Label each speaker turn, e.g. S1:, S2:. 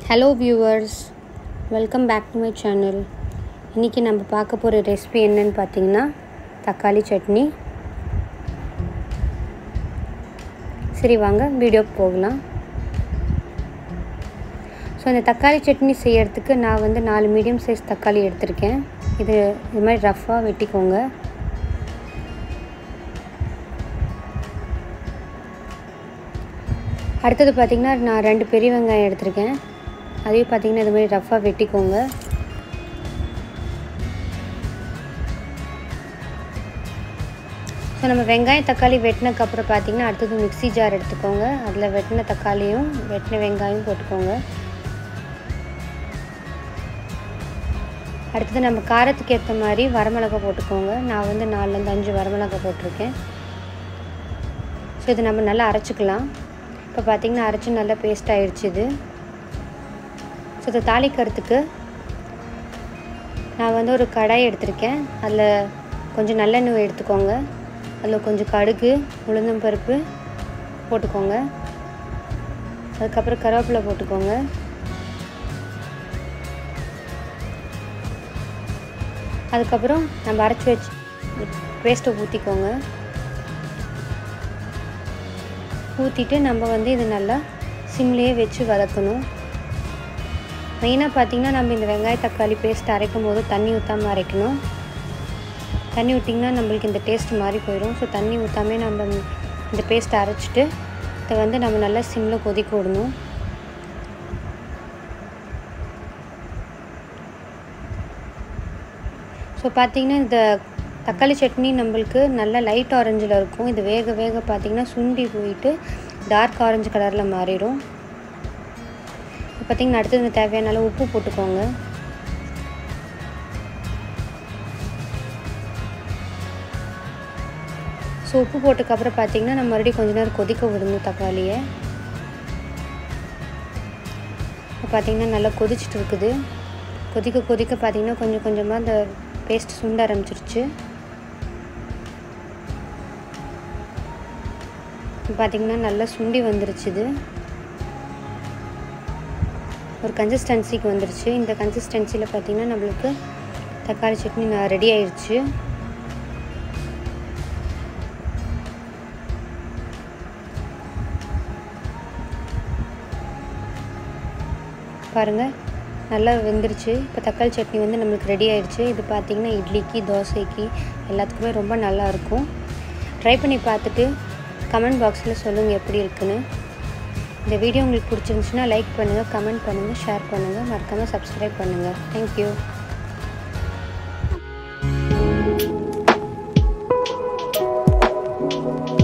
S1: Hello viewers welcome back to my channel இன்றைக்கி நம்ம பார்க்க போகிற ரெசிபி என்னன்னு பார்த்தீங்கன்னா தக்காளி சட்னி சரி வாங்க வீடியோக்கு போகலாம் ஸோ இந்த தக்காளி சட்னி செய்யறதுக்கு நான் வந்து நாலு மீடியம் சைஸ் தக்காளி எடுத்திருக்கேன் இது இது மாதிரி ரஃப்பாக வெட்டிக்கோங்க அடுத்தது பார்த்திங்கன்னா நான் ரெண்டு பெரிய வெங்காயம் எடுத்திருக்கேன் அதையும் பார்த்திங்கன்னா இது மாதிரி ரஃப்பாக வெட்டிக்கோங்க ஸோ நம்ம வெங்காயம் தக்காளி வெட்டினதுக்கப்புறம் பார்த்திங்கன்னா அடுத்தது மிக்ஸி ஜார் எடுத்துக்கோங்க அதில் வெட்டின தக்காளியும் வெட்டின வெங்காயம் போட்டுக்கோங்க அடுத்தது நம்ம காரத்துக்கு ஏற்ற மாதிரி வரமிளகா போட்டுக்கோங்க நான் வந்து நாலுலேருந்து அஞ்சு வரமிளகா போட்டிருக்கேன் ஸோ இது நம்ம நல்லா அரைச்சிக்கலாம் இப்போ பார்த்திங்கன்னா அரைச்சி நல்லா பேஸ்ட் ஆகிடுச்சு இது ஸோ இதை தாளிக்கிறதுக்கு நான் வந்து ஒரு கடாய் எடுத்திருக்கேன் அதில் கொஞ்சம் நல்லெண்ணெய் எடுத்துக்கோங்க அதில் கொஞ்சம் கடுகு உளுந்தம் பருப்பு போட்டுக்கோங்க அதுக்கப்புறம் கருவேப்பிலை போட்டுக்கோங்க அதுக்கப்புறம் நம்ம அரைச்சி வச்சு பேஸ்ட்டை ஊற்றிக்கோங்க ஊற்றிட்டு நம்ம வந்து இது நல்லா சிம்லேயே வச்சு வதக்கணும் மெயினாக பார்த்திங்கன்னா நம்ம இந்த வெங்காய தக்காளி பேஸ்ட் அரைக்கும் போது தண்ணி ஊற்றாமல் அரைக்கணும் தண்ணி ஊற்றிங்கன்னா நம்மளுக்கு இந்த டேஸ்ட் மாதிரி போயிடும் ஸோ தண்ணி ஊற்றாமே நம்ம இந்த பேஸ்ட்டை அரைச்சிட்டு இதை வந்து நம்ம நல்லா சிம்மில் கொதிக்க விடணும் ஸோ பார்த்திங்கன்னா இந்த தக்காளி சட்னி நம்மளுக்கு நல்லா லைட் ஆரஞ்சில் இருக்கும் இது வேக வேக பார்த்திங்கன்னா சுண்டி போயிட்டு டார்க் ஆரஞ்சு கலரில் மாறிடும் பார்த்திங்கன்னா அடுத்தது தேவையான அளவு உப்பு போட்டுக்கோங்க ஸோ உப்பு போட்டதுக்கப்புறம் பார்த்திங்கன்னா நம்ம மறுபடியும் கொஞ்ச நேரம் கொதிக்க விடணும் தக்காளியை பார்த்திங்கன்னா நல்லா கொதிச்சுட்டு இருக்குது கொதிக்க கொதிக்க பார்த்திங்கன்னா கொஞ்சம் கொஞ்சமாக அந்த பேஸ்ட் சுண்ட ஆரம்பிச்சிருச்சு பார்த்திங்கன்னா நல்லா சுண்டி வந்துருச்சு இது ஒரு கன்சிஸ்டன்சிக்கு வந்துருச்சு இந்த கன்சிஸ்டன்சியில் பார்த்திங்கன்னா நம்மளுக்கு தக்காளி சட்னி நான் ரெடி ஆயிடுச்சு பாருங்கள் நல்லா வெந்துருச்சு இப்போ தக்காளி சட்னி வந்து நம்மளுக்கு ரெடி ஆயிடுச்சு இது பார்த்திங்கன்னா இட்லிக்கு தோசைக்கு எல்லாத்துக்குமே ரொம்ப நல்லாயிருக்கும் ட்ரை பண்ணி பார்த்துட்டு கமெண்ட் பாக்ஸில் சொல்லுங்கள் எப்படி இருக்குன்னு இந்த வீடியோ உங்களுக்கு பிடிச்சிருந்துச்சுன்னா லைக் பண்ணுங்கள் கமெண்ட் பண்ணுங்கள் ஷேர் பண்ணுங்கள் மறக்காமல் சப்ஸ்கிரைப் பண்ணுங்கள் தேங்க்யூ
S2: Thank you.